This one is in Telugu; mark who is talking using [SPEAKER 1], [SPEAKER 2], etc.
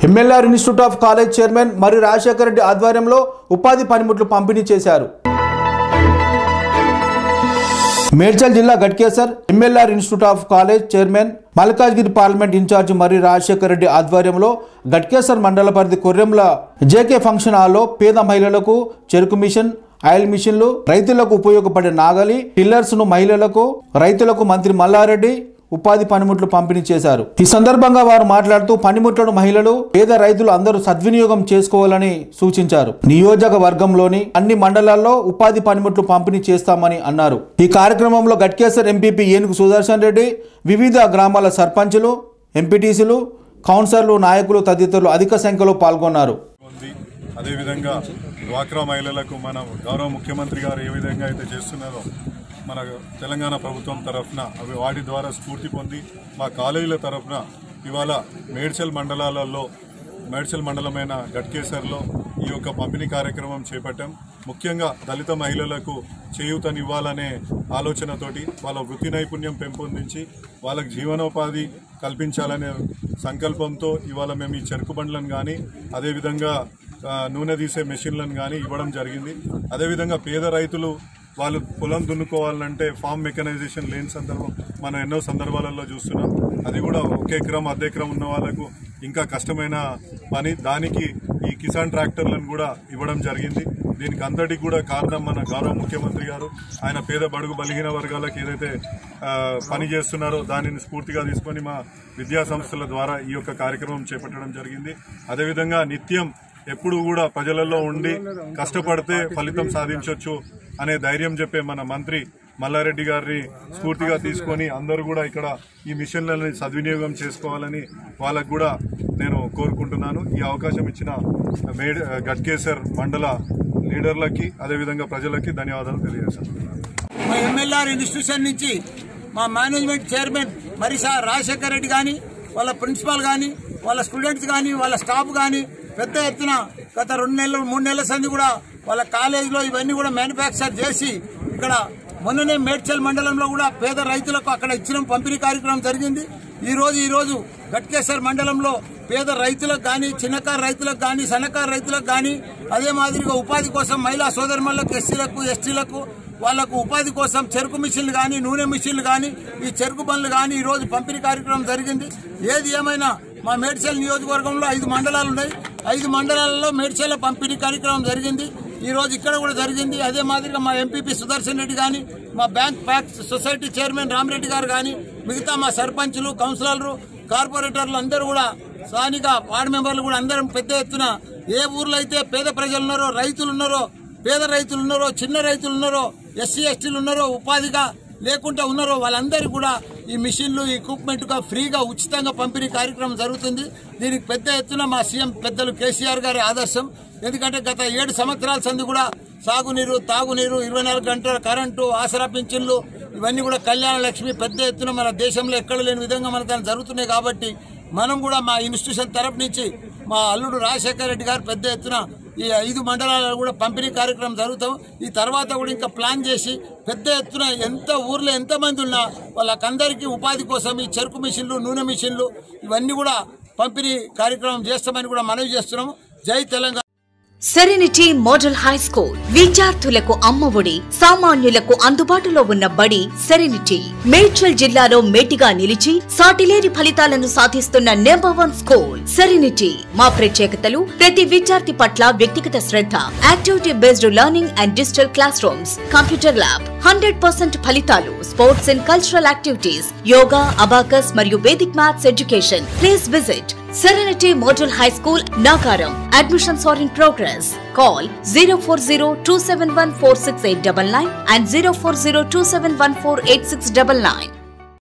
[SPEAKER 1] MLR institute of college chairman Marri Rajasekhara Reddy ఆధ్వర్యంలో ఉపాధి పనిముట్లు పంపిణీ చేశారు మేడ్చల్ జిల్లా Ghatkesar MLR institute of college chairman Malkajgiri parliament in charge Marri Rajasekhara Reddy ఆధ్వర్యంలో గట్కేసర్ మండల పరిధి కొర్రెంల జేకే ఫంక్షన్ హాల్లో పేద మహిళలకు చెరుకు మిషన్ ఆయిల్ మిషన్లు రైతులకు ఉపయోగపడే నాగలి టిల్లర్స్ ను మహిళలకు రైతులకు మంత్రి మల్లారెడ్డి ఉపాధి పనిముట్లు పంపిణీ చేశారు ఈ సందర్భంగా వారు మాట్లాడుతూ పనిముట్లను మహిళలు పేద రైతులు అందరూ సద్వినియోగం చేసుకోవాలని సూచించారు నియోజకవర్గంలోని అన్ని మండలాల్లో ఉపాధి పనిముట్లు పంపిణీ చేస్తామని అన్నారు ఈ కార్యక్రమంలో గట్కేసర్ ఎంపీపీ ఏనుగు సుదర్శన్ రెడ్డి వివిధ గ్రామాల సర్పంచులు ఎంపీటీసీలు కౌన్సిలర్లు నాయకులు తదితరులు అధిక సంఖ్యలో పాల్గొన్నారు
[SPEAKER 2] ఉంది అదేవిధంగా డ్వాక్రా మహిళలకు మన గౌరవ ముఖ్యమంత్రి గారు ఏ విధంగా అయితే చేస్తున్నారో మన తెలంగాణ ప్రభుత్వం తరఫున అవి వాటి ద్వారా స్ఫూర్తి పొంది మా కాలేజీల తరఫున ఇవాళ మేడ్చల్ మండలాలలో మేడ్చల్ మండలమైన గట్కేసర్లో ఈ యొక్క పంపిణీ కార్యక్రమం చేపట్టాం ముఖ్యంగా దళిత మహిళలకు చేయూతనివ్వాలనే ఆలోచనతోటి వాళ్ళ వృత్తి నైపుణ్యం పెంపొందించి వాళ్ళకి జీవనోపాధి కల్పించాలనే సంకల్పంతో ఇవాళ మేము ఈ చెరుకు బండ్లను కానీ అదేవిధంగా ఆ, నూనె తీసే మెషిన్లను కానీ ఇవ్వడం జరిగింది అదేవిధంగా పేద రైతులు వాళ్ళు పొలం దున్నుకోవాలంటే ఫామ్ మెకనైజేషన్ లేని సందర్భం మనం ఎన్నో సందర్భాలలో చూస్తున్నాం అది కూడా ఒక ఎకరం అర్ధ ఎకరం ఉన్న వాళ్ళకు ఇంకా కష్టమైన పని దానికి ఈ కిసాన్ ట్రాక్టర్లను కూడా ఇవ్వడం జరిగింది దీనికి అంతటికి కూడా కారణం మన గౌరవ ముఖ్యమంత్రి గారు ఆయన పేద బడుగు బలహీన వర్గాలకు ఏదైతే ఆ, పని చేస్తున్నారో దానిని స్ఫూర్తిగా తీసుకొని మా విద్యా సంస్థల ద్వారా ఈ యొక్క కార్యక్రమం చేపట్టడం జరిగింది అదేవిధంగా నిత్యం ఎప్పుడు కూడా ప్రజలలో ఉండి కష్టపడితే ఫలితం సాధించవచ్చు అనే ధైర్యం చెప్పే మన మంత్రి మల్లారెడ్డి గారిని స్ఫూర్తిగా తీసుకొని అందరూ కూడా ఇక్కడ ఈ మిషన్లని సద్వినియోగం చేసుకోవాలని వాళ్ళకు కూడా నేను కోరుకుంటున్నాను ఈ అవకాశం ఇచ్చిన మేడ్ గట్కేసర్ మండల లీడర్లకి అదేవిధంగా ప్రజలకి ధన్యవాదాలు తెలియజేస్తాను
[SPEAKER 3] మా ఎమ్మెల్ఆర్ ఇన్స్టిట్యూషన్ నుంచి మా మేనేజ్మెంట్ చైర్మన్ మరిసా రాజశేఖర్ రెడ్డి కానీ వాళ్ళ ప్రిన్సిపాల్ కానీ వాళ్ళ స్టూడెంట్స్ కానీ వాళ్ళ స్టాఫ్ కానీ పెద్ద ఎత్తున గత రెండు నెలలు మూడు నెలల సంది కూడా వాళ్ళ కాలేజీలో ఇవన్నీ కూడా మ్యానుఫ్యాక్చర్ చేసి ఇక్కడ మొన్ననే మేడ్చల్ మండలంలో కూడా పేద రైతులకు అక్కడ ఇచ్చిన పంపిణీ కార్యక్రమం జరిగింది ఈ రోజు ఈ రోజు గట్కేశ్వర్ మండలంలో పేద రైతులకు కానీ చిన్నకారు రైతులకు కానీ సన్నకారు రైతులకు కానీ అదే మాదిరిగా ఉపాధి కోసం మహిళా సోదరులకు ఎస్సీలకు ఎస్టీలకు వాళ్లకు ఉపాధి కోసం చెరుకు మిషన్లు కానీ నూనె మిషన్లు కానీ ఈ చెరుకు బండ్లు కానీ ఈ రోజు పంపిణీ కార్యక్రమం జరిగింది ఏది ఏమైనా మా మేడ్చల్ నియోజకవర్గంలో ఐదు మండలాలు ఉన్నాయి ఐదు మండలాలలో మేడ్చల్ పంపిణీ కార్యక్రమం జరిగింది ఈ రోజు ఇక్కడ కూడా జరిగింది అదే మాదిరిగా మా ఎంపీపీ సుదర్శన్ రెడ్డి కానీ మా bank pack society chairman Ramareddy garu కానీ మిగతా మా సర్పంచులు కౌన్సిలర్లు కార్పొరేటర్లు అందరూ కూడా స్థానిక వార్డు మెంబర్లు కూడా అందరం పెద్ద ఎత్తున ఏ ఊర్లో అయితే పేద ప్రజలు ఉన్నారో రైతులు ఉన్నారో పేద రైతులు ఉన్నారో చిన్న రైతులు ఉన్నారో ఎస్సీ ఎస్టీలు ఉన్నారో ఉపాధిగా లేకుండా ఉన్నారో వాళ్ళందరికీ కూడా ఈ మిషన్లు ఈ ఎక్విప్మెంట్ గా ఫ్రీగా ఉచితంగా పంపిణీ కార్యక్రమం జరుగుతుంది దీనికి పెద్ద ఎత్తున మా సీఎం పెద్దలు కేసీఆర్ గారి ఆదర్శం ఎందుకంటే గత ఏడు సంవత్సరాల సంది కూడా సాగునీరు తాగునీరు ఇరవై నాలుగు గంటల కరెంటు ఆసరా పింఛన్లు ఇవన్నీ కూడా కళ్యాణ లక్ష్మి పెద్ద ఎత్తున మన దేశంలో ఎక్కడ లేని విధంగా మన దాన్ని జరుగుతున్నాయి కాబట్టి మనం కూడా మా ఇన్స్టిట్యూషన్ తరపు నుంచి మా అల్లుడు రాజశేఖర రెడ్డి గారు పెద్ద ఎత్తున ఈ ఐదు మండలాలలో కూడా పంపిణీ కార్యక్రమం జరుగుతాం ఈ తర్వాత కూడా ఇంకా ప్లాన్ చేసి పెద్ద ఎత్తున ఎంత ఊర్లో ఎంతమంది ఉన్నా వాళ్ళకందరికీ ఉపాధి కోసం ఈ చెరుకు మిషన్లు నూనె మిషన్లు ఇవన్నీ కూడా పంపిణీ కార్యక్రమం చేస్తామని కూడా మనవి చేస్తున్నాము Jai Telangana
[SPEAKER 4] serenity model high school విద్యార్థులకు అమ్మఒడి సామాన్యులకు అందుబాటులో ఉన్న బడి సెరెనిటీ మేడ్చల్ జిల్లాలో మేటిగా నిలిచి సాటిలేని ఫలితాలను సాధిస్తున్న నెంబర్ వన్ స్కూల్ సెరెనిటీ మా ప్రత్యేకతలు ప్రతి విద్యార్థి పట్ల వ్యక్తిగత శ్రద్ధ activity based learning and digital classrooms computer lab hundred percent ఫలితాలు sports and cultural activities yoga abacus మరియు Vedic maths education please visit Serenity Model High School, Nagaram. Admissions are in progress. Call 040 and 040